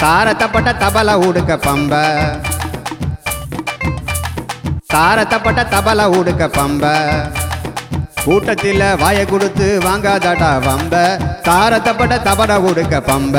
தாரத்தப்பட்ட தபல உடுக்க பம்ப தாரத்தப்பட்ட தபல உடுக்க பம்ப கூட்டத்தில் வாய கொடுத்து வாங்காதாடா வம்ப தாரத்தப்பட்ட தபல உடுக்க பம்ப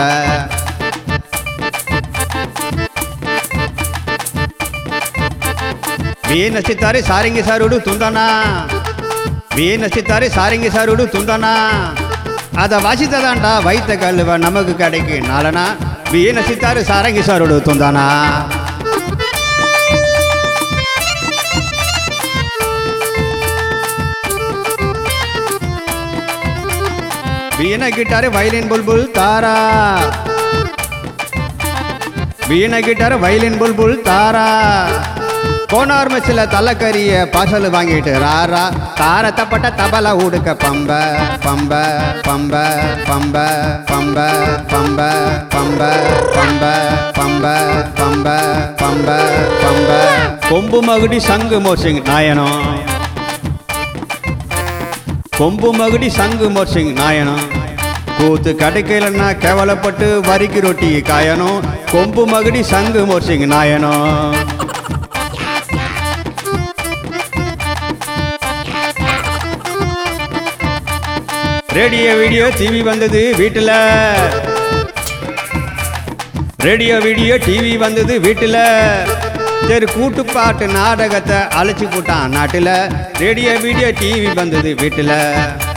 ವೀನಸಿತಾರೆ ಸಾರಂಗಿ ಸಾರುಡು ತುಂದನ ವೀನಸಿತಾರೆ ಸಾರಂಗಿ ಸಾರುಡು ತುಂದನ ಅದ ವಾಸಿತದಂಡ ವೈತ ಕಲ್ಲುವ ನಮಗ ಕಡೆಗೆ ನಾಳನ ವೀನಸಿತಾರೆ ಸಾರಂಗಿ ಸಾರುಡು ತುಂದನ ವೀಣ ಗಿಟಾರೆ ವೈಲಿನ್ ಬುಲ್ಬುಲ್ ತಾರಾ வீண கிட்டார் வயலின் புல்புல் தாரா கோனார் மெச்சில் தலைக்கறிய பாசல் வாங்கிட்டு ராரா தாரத்தப்பட்ட தபல உடுக்க பம்ப பம்ப பம்ப பம்ப பம்ப பம்ப பம்ப பம்ப பம்ப பம்ப பம்ப பம்ப கொம்பு மகுடி சங்கு மோசிங் நாயனம் கொம்பு மகுடி சங்கு மோசிங் நாயனம் கூத்து கிடைக்கலன்னா கேவலப்பட்டு வரிக்கு ரொட்டி காயணும் கொம்பு மகுடி சங்கு மோசிங் நாயனம் ரேடியோ வீடியோ டிவி வந்தது வீட்டில் ரேடியோ வீடியோ டிவி வந்தது வீட்டில் சரி கூட்டுப்பாட்டு நாடகத்தை அழைச்சி போட்டான் நாட்டில் ரேடியோ வீடியோ டிவி வந்தது வீட்டில்